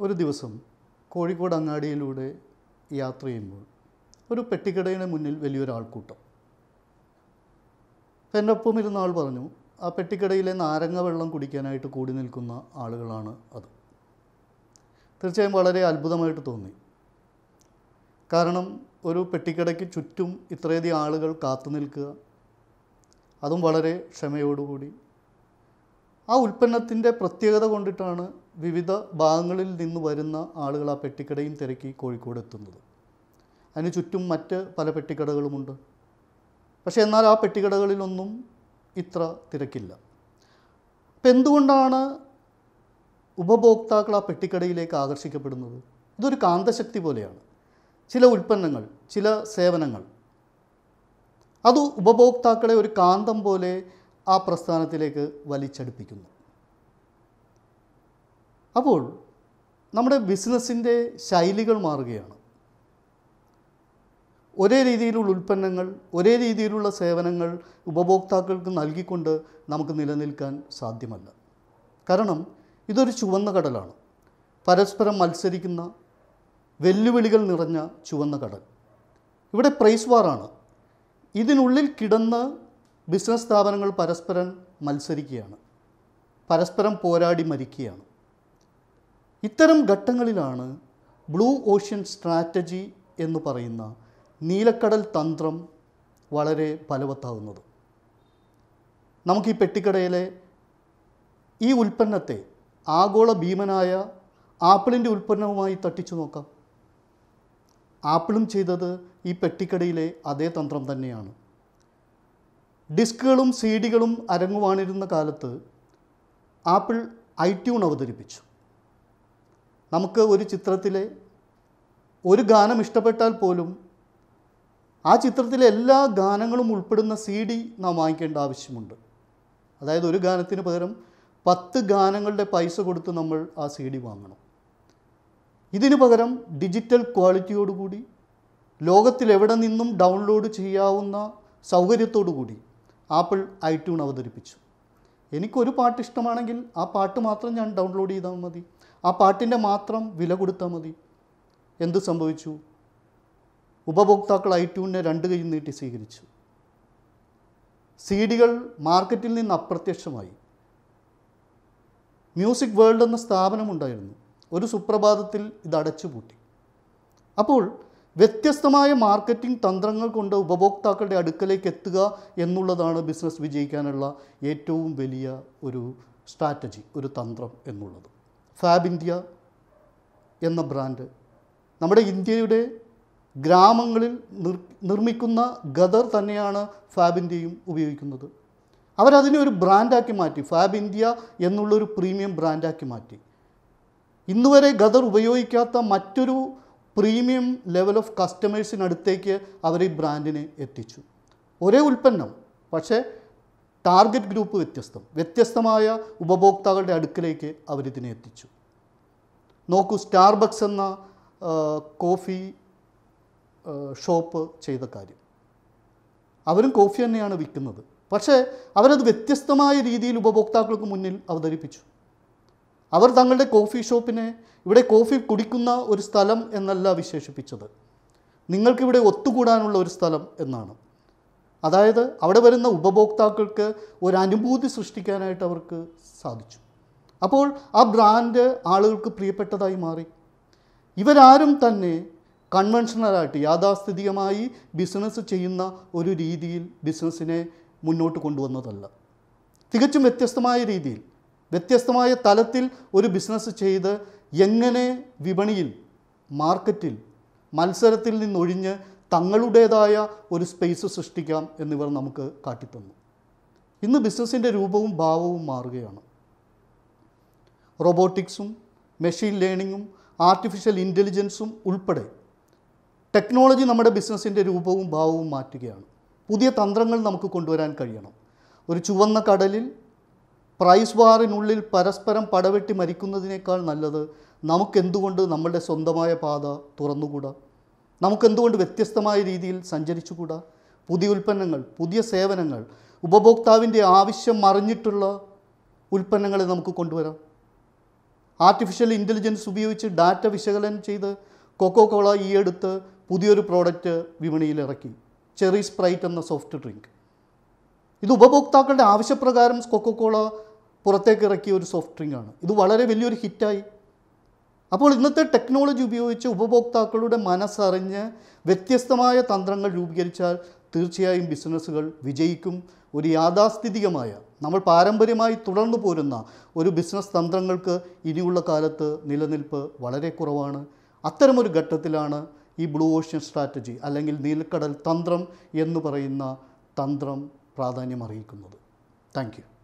ഒരു ദിവസം കോഴിക്കോട് അങ്ങാടിയിലൂടെ യാത്ര ചെയ്യുമ്പോൾ ഒരു പെട്ടിക്കടയുടെ മുന്നിൽ വലിയൊരു ആൾക്കൂട്ടം അപ്പം എൻ്റെ ഒപ്പം ഇരുന്ന ആൾ പറഞ്ഞു ആ പെട്ടിക്കടയിലെ നാരങ്ങ വെള്ളം കുടിക്കാനായിട്ട് കൂടി നിൽക്കുന്ന ആളുകളാണ് അത് തീർച്ചയായും വളരെ അത്ഭുതമായിട്ട് തോന്നി കാരണം ഒരു പെട്ടിക്കടയ്ക്ക് ചുറ്റും ഇത്രയധികം ആളുകൾ കാത്തു നിൽക്കുക അതും വളരെ ക്ഷമയോടുകൂടി ആ ഉൽപ്പന്നത്തിൻ്റെ പ്രത്യേകത കൊണ്ടിട്ടാണ് വിവിധ ഭാഗങ്ങളിൽ നിന്ന് വരുന്ന ആളുകൾ ആ പെട്ടിക്കടയും തിരക്കി കോഴിക്കോട് എത്തുന്നത് അതിന് ചുറ്റും മറ്റ് പല പെട്ടിക്കടകളുമുണ്ട് പക്ഷേ എന്നാൽ ആ പെട്ടിക്കടകളിലൊന്നും ഇത്ര തിരക്കില്ല അപ്പം എന്തുകൊണ്ടാണ് ഉപഭോക്താക്കൾ ആ പെട്ടിക്കടയിലേക്ക് ആകർഷിക്കപ്പെടുന്നത് ഇതൊരു കാന്തശക്തി പോലെയാണ് ചില ഉൽപ്പന്നങ്ങൾ ചില സേവനങ്ങൾ അത് ഉപഭോക്താക്കളെ ഒരു കാന്തം പോലെ ആ പ്രസ്ഥാനത്തിലേക്ക് വലിച്ചടുപ്പിക്കുന്നു അപ്പോൾ നമ്മുടെ ബിസിനസ്സിൻ്റെ ശൈലികൾ മാറുകയാണ് ഒരേ രീതിയിലുള്ള ഉൽപ്പന്നങ്ങൾ ഒരേ രീതിയിലുള്ള സേവനങ്ങൾ ഉപഭോക്താക്കൾക്ക് നൽകിക്കൊണ്ട് നമുക്ക് നിലനിൽക്കാൻ സാധ്യമല്ല കാരണം ഇതൊരു ചുവന്ന കടലാണ് പരസ്പരം മത്സരിക്കുന്ന വെല്ലുവിളികൾ നിറഞ്ഞ ചുവന്ന കടൽ ഇവിടെ പ്രൈസ് വാറാണ് ഇതിനുള്ളിൽ കിടന്ന് ബിസിനസ് സ്ഥാപനങ്ങൾ പരസ്പരം മത്സരിക്കുകയാണ് പരസ്പരം പോരാടി മരിക്കുകയാണ് ഇത്തരം ഘട്ടങ്ങളിലാണ് ബ്ലൂ ഓഷ്യൻ സ്ട്രാറ്റജി എന്ന് പറയുന്ന നീലക്കടൽ തന്ത്രം വളരെ ഫലവത്താവുന്നത് നമുക്ക് ഈ പെട്ടിക്കടയിലെ ഈ ഉൽപ്പന്നത്തെ ആഗോള ഭീമനായ ആപ്പിളിൻ്റെ ഉൽപ്പന്നവുമായി തട്ടിച്ചു നോക്കാം ആപ്പിളും ചെയ്തത് ഈ പെട്ടിക്കടയിലെ അതേ തന്ത്രം തന്നെയാണ് ഡിസ്കുകളും സി ഡികളും അരങ്ങുവാണിരുന്ന കാലത്ത് ആപ്പിൾ ഐട്യൂൺ അവതരിപ്പിച്ചു നമുക്ക് ഒരു ചിത്രത്തിലെ ഒരു ഗാനം ഇഷ്ടപ്പെട്ടാൽ പോലും ആ ചിത്രത്തിലെ എല്ലാ ഗാനങ്ങളും ഉൾപ്പെടുന്ന സി ഡി നാം വാങ്ങിക്കേണ്ട ആവശ്യമുണ്ട് അതായത് ഒരു ഗാനത്തിന് പകരം പത്ത് ഗാനങ്ങളുടെ പൈസ കൊടുത്ത് നമ്മൾ ആ സി ഡി വാങ്ങണം ഇതിനു പകരം ഡിജിറ്റൽ ക്വാളിറ്റിയോടുകൂടി ലോകത്തിൽ എവിടെ നിന്നും ഡൗൺലോഡ് ചെയ്യാവുന്ന സൗകര്യത്തോടു കൂടി ആപ്പിൾ ഐട്യൂൺ അവതരിപ്പിച്ചു എനിക്കൊരു പാട്ട് ഇഷ്ടമാണെങ്കിൽ ആ പാട്ട് മാത്രം ഞാൻ ഡൗൺലോഡ് ചെയ്താൽ മതി ആ പാട്ടിൻ്റെ മാത്രം വില കൊടുത്താൽ മതി എന്ത് സംഭവിച്ചു ഉപഭോക്താക്കൾ ഐട്യൂണിനെ രണ്ട് കൈ നീട്ടി സ്വീകരിച്ചു സി ഡികൾ മാർക്കറ്റിൽ നിന്ന് അപ്രത്യക്ഷമായി മ്യൂസിക് വേൾഡ് എന്ന സ്ഥാപനമുണ്ടായിരുന്നു ഒരു സുപ്രഭാതത്തിൽ ഇത് അടച്ചുപൂട്ടി അപ്പോൾ വ്യത്യസ്തമായ മാർക്കറ്റിംഗ് തന്ത്രങ്ങൾ കൊണ്ട് ഉപഭോക്താക്കളുടെ അടുക്കലേക്ക് എത്തുക എന്നുള്ളതാണ് ബിസിനസ് വിജയിക്കാനുള്ള ഏറ്റവും വലിയ ഒരു സ്ട്രാറ്റജി ഒരു തന്ത്രം എന്നുള്ളത് ഫാബ് ഇന്ത്യ എന്ന ബ്രാൻഡ് നമ്മുടെ ഇന്ത്യയുടെ ഗ്രാമങ്ങളിൽ നിർ നിർമ്മിക്കുന്ന ഗദർ തന്നെയാണ് ഫാബ് ഇന്ത്യയും ഉപയോഗിക്കുന്നത് അവരതിനെ ഒരു ബ്രാൻഡാക്കി മാറ്റി ഫാബ് ഇന്ത്യ എന്നുള്ളൊരു പ്രീമിയം ബ്രാൻഡാക്കി മാറ്റി ഇന്നുവരെ ഗദർ ഉപയോഗിക്കാത്ത മറ്റൊരു പ്രീമിയം ലെവൽ ഓഫ് കസ്റ്റമേഴ്സിനടുത്തേക്ക് അവർ ഈ ബ്രാൻഡിനെ എത്തിച്ചു ഒരേ ഉൽപ്പന്നം പക്ഷേ ടാർഗറ്റ് ഗ്രൂപ്പ് വ്യത്യസ്തം വ്യത്യസ്തമായ ഉപഭോക്താക്കളുടെ അടുക്കിലേക്ക് അവരിതിനെ എത്തിച്ചു നോക്കൂ സ്റ്റാർബക്സ് എന്ന ആ, കോഫി ആ, ഷോപ്പ് ചെയ്ത കാര്യം അവരും കോഫി തന്നെയാണ് വിൽക്കുന്നത് പക്ഷേ അവരത് വ്യത്യസ്തമായ രീതിയിൽ ഉപഭോക്താക്കൾക്ക് മുന്നിൽ അവതരിപ്പിച്ചു അവർ തങ്ങളുടെ കോഫി ഷോപ്പിനെ ഇവിടെ കോഫി കുടിക്കുന്ന ഒരു സ്ഥലം എന്നല്ല വിശേഷിപ്പിച്ചത് നിങ്ങൾക്കിവിടെ ഒത്തുകൂടാനുള്ള ഒരു സ്ഥലം എന്നാണ് അതായത് അവിടെ വരുന്ന ഉപഭോക്താക്കൾക്ക് ഒരു അനുഭൂതി സൃഷ്ടിക്കാനായിട്ട് അവർക്ക് സാധിച്ചു അപ്പോൾ ആ ബ്രാൻഡ് ആളുകൾക്ക് പ്രിയപ്പെട്ടതായി മാറി ഇവരാരും തന്നെ കൺവെൻഷണലായിട്ട് യാഥാസ്ഥിതികമായി ബിസിനസ് ചെയ്യുന്ന ഒരു രീതിയിൽ ബിസിനസ്സിനെ മുന്നോട്ട് കൊണ്ടുവന്നതല്ല തികച്ചും വ്യത്യസ്തമായ രീതിയിൽ വ്യത്യസ്തമായ തലത്തിൽ ഒരു ബിസിനസ് ചെയ്ത് എങ്ങനെ വിപണിയിൽ മാർക്കറ്റിൽ മത്സരത്തിൽ നിന്നൊഴിഞ്ഞ് തങ്ങളുടേതായ ഒരു സ്പേസ് സൃഷ്ടിക്കാം എന്നിവർ നമുക്ക് കാട്ടിത്തന്നു ഇന്ന് ബിസിനസ്സിൻ്റെ രൂപവും ഭാവവും മാറുകയാണ് റോബോട്ടിക്സും മെഷീൻ ലേണിങ്ങും ആർട്ടിഫിഷ്യൽ ഇൻ്റലിജൻസും ഉൾപ്പെടെ ടെക്നോളജി നമ്മുടെ ബിസിനസ്സിൻ്റെ രൂപവും ഭാവവും മാറ്റുകയാണ് പുതിയ തന്ത്രങ്ങൾ നമുക്ക് കൊണ്ടുവരാൻ കഴിയണം ഒരു ചുവന്ന കടലിൽ പ്രൈസ് വാറിനുള്ളിൽ പരസ്പരം പടവെട്ടി മരിക്കുന്നതിനേക്കാൾ നല്ലത് നമുക്കെന്തുകൊണ്ട് നമ്മളുടെ സ്വന്തമായ പാത തുറന്നുകൂടാ നമുക്കെന്തുകൊണ്ട് വ്യത്യസ്തമായ രീതിയിൽ സഞ്ചരിച്ചുകൂടാ പുതിയ ഉൽപ്പന്നങ്ങൾ പുതിയ സേവനങ്ങൾ ഉപഭോക്താവിൻ്റെ ആവശ്യം മറിഞ്ഞിട്ടുള്ള ഉൽപ്പന്നങ്ങളെ നമുക്ക് കൊണ്ടുവരാം ആർട്ടിഫിഷ്യൽ ഇൻ്റലിജൻസ് ഉപയോഗിച്ച് ഡാറ്റ വിശകലനം ചെയ്ത് കൊക്കോ കോള ഈ അടുത്ത് പുതിയൊരു പ്രോഡക്റ്റ് വിപണിയിൽ ഇറക്കി ചെറി സ്പ്രൈറ്റ് എന്ന സോഫ്റ്റ് ഡ്രിങ്ക് ഇത് ഉപഭോക്താക്കളുടെ ആവശ്യപ്രകാരം കൊക്കോ കോള പുറത്തേക്ക് ഇറക്കിയ ഒരു സോഫ്റ്റ് ഡ്രിങ്കാണ് ഇത് വളരെ വലിയൊരു ഹിറ്റായി അപ്പോൾ ഇന്നത്തെ ടെക്നോളജി ഉപയോഗിച്ച് ഉപഭോക്താക്കളുടെ മനസ്സറിഞ്ഞ് വ്യത്യസ്തമായ തന്ത്രങ്ങൾ രൂപീകരിച്ചാൽ തീർച്ചയായും ബിസിനസ്സുകൾ വിജയിക്കും ഒരു യാഥാസ്ഥിതികമായ നമ്മൾ പാരമ്പര്യമായി തുടർന്നു പോരുന്ന ഒരു ബിസിനസ് തന്ത്രങ്ങൾക്ക് ഇനിയുള്ള കാലത്ത് നിലനിൽപ്പ് വളരെ കുറവാണ് അത്തരമൊരു ഘട്ടത്തിലാണ് ഈ ബ്ലൂ ഓഷ്യൻ സ്ട്രാറ്റജി അല്ലെങ്കിൽ നീലക്കടൽ തന്ത്രം എന്ന് പറയുന്ന തന്ത്രം പ്രാധാന്യം അറിയിക്കുന്നത് താങ്ക് യു